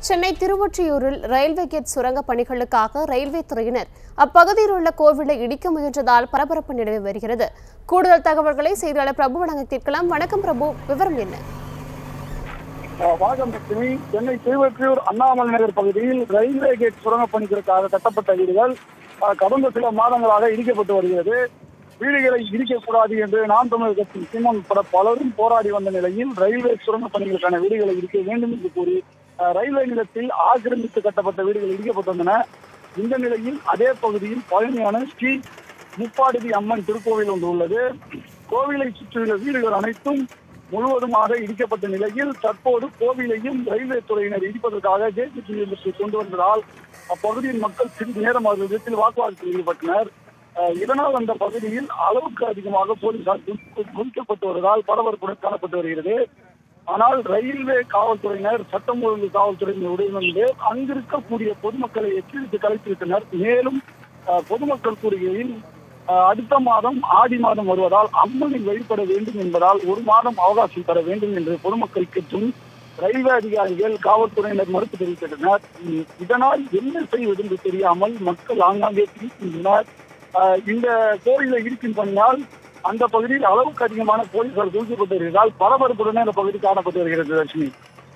Chennai திருவொற்றியூரில் railway gate சுரங்க பணிகளுக்காக railway துறையினர் அப்பகுதியில் உள்ள கோவிலை இடிக்க முயன்றதால் பரபரப்பு நிலவி வருகிறது கூடுதல் தகவல்களை செய்தியாளர் பிரபு வழங்க கேட்கலாம் வணக்கம் பிரபு விவரம் என்ன வணக்கம் லட்சுமி சென்னை திருவொற்றியூர் அண்ணாமலை நகர் பகுதியில் ரயில்வே கேட் சுரங்க பணிகளுக்காக கட்டப்பட்ட வீடுகள் அஹ், கடந்த சில மாதங்களாக இடிக்கப்பட்டு வருகிறது வீடுகளை இடிக்கக்கூடாது என்று நாம் தமிழர் கட்சி சீமான் உட்பட பலரும் போராடி வந்த நிலையில் ரயில்வே சுரங்க பணிகளுக்கான வீடுகளை இடிக்க வேண்டும் என்று கூறி அஹ், ரயில்வே நிலத்தில் ஆக்கிரமித்து கட்டப்பட்ட வீடுகள் இடிக்கப்பட்டு வந்தன இந்த நிலையில் அதே பகுதியில் பழமையான ஸ்ரீ முப்பாடிதி அம்மன் திருக்கோவில் ஒன்று உள்ளது கோவிலை சுற்றியுள்ள வீடுகள் அனைத்தும் முழுவதுமாக இடிக்கப்பட்ட நிலையில் தற்போது கோவிலையும் ரயில்வே துறையினர் இடிப்பதற்காக ஜேசிபி இயந்திரத்தை கொண்டு வந்ததால் அப்பகுதியின் மக்கள் சிறிது நேரம் அவர்கள் விதத்தில் வாக்குவாதத்தில் ஈடுபட்டனர் அஹ் இதனால் அந்த பகுதியில் அளவுக்கு அதிகமாக போலீசார் குவி- குவிக்கப்பட்டு வருவதால் பரபரப்புடன் காணப்பட்டு வருகிறது ஆனால் ரயில்வே காவல்துறையினர் சட்டம் ஒழுங்கு காவல்துறையினர் உடனிருந்து அங்கிருக்கக்கூடிய பொதுமக்களை எச்சரித்து கலைத்துவிட்டனர் மேலும் அஹ், பொதுமக்கள் கூறுகையில் அஹ், அடுத்த மாதம் ஆடி மாதம் வருவதால் அம்மனை வழிபட வேண்டும் என்பதால் ஒரு மாதம் அவகாசம் தர வேண்டும் என்று பொதுமக்கள் கேட்டும் ரயில்வே அதிகாரிகள் காவல்துறையினர் மறுப்பு தெரிவித்தனர் உம், இதனால் என்ன செய்வது என்று தெரியாமல் மக்கள் ஆங்காங்கே திரிக்கின்றனர் அஹ், இந்த கோயிலை இடிக்கும் பணியால் அந்த பகுதியில் அளவுக்கு அதிகமான போலீசார் தூக்கப்பட்டு வருவதால் பரபரப்புடன் அந்த பகுதி காணப்பட்டு வருகிறது லட்சுமி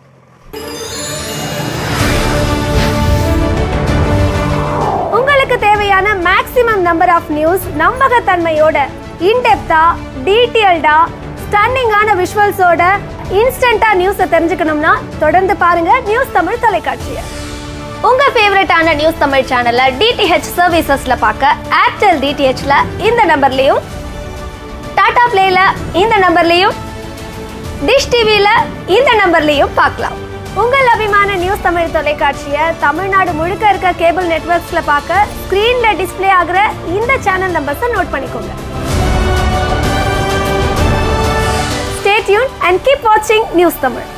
உங்களுக்கு தேவையான மேக்ஸிமம் நம்பர் ஆஃப் நியூஸ் நம்பகத்தன்மையோட இன்டெப்தா டீட்டெயில்டா ஸ்டன்னிங்கான விஷுவல்ஸோட இன்ஸ்டன்டா நியூஸை தெரிஞ்சுக்கணும்னா தொடர்ந்து பாருங்க நியூஸ் தமிழ் தொலைக்காட்சியை உங்க ஃபேவரட்டான நியூஸ் தமிழ் சேனலை டிடிஹெச் சர்வீசஸ்ல பார்க்க ஏர்டெல் டிடிஹெச்ல இந்த நம்பர்லயும் டாடா பிளேல இந்த நம்பர்லயும் டிஷ் டிவில இந்த நம்பர்லயும் பார்க்கலாம் உங்கள் அபிமான நியூஸ் தமிழ் தொலைக்காட்சியை தமிழ்நாடு முழுக்க இருக்க கேபிள் நெட்வொர்க்ஸ்ல பார்க்க ஸ்க்ரீன்ல டிஸ்ப்ளே ஆகுற இந்த சேனல் நம்பர்ஸை நோட் பண்ணிக்கோங்க ஸ்டே டியூன் அண்ட் கீப் வாட்சிங் நியூஸ் தமிழ்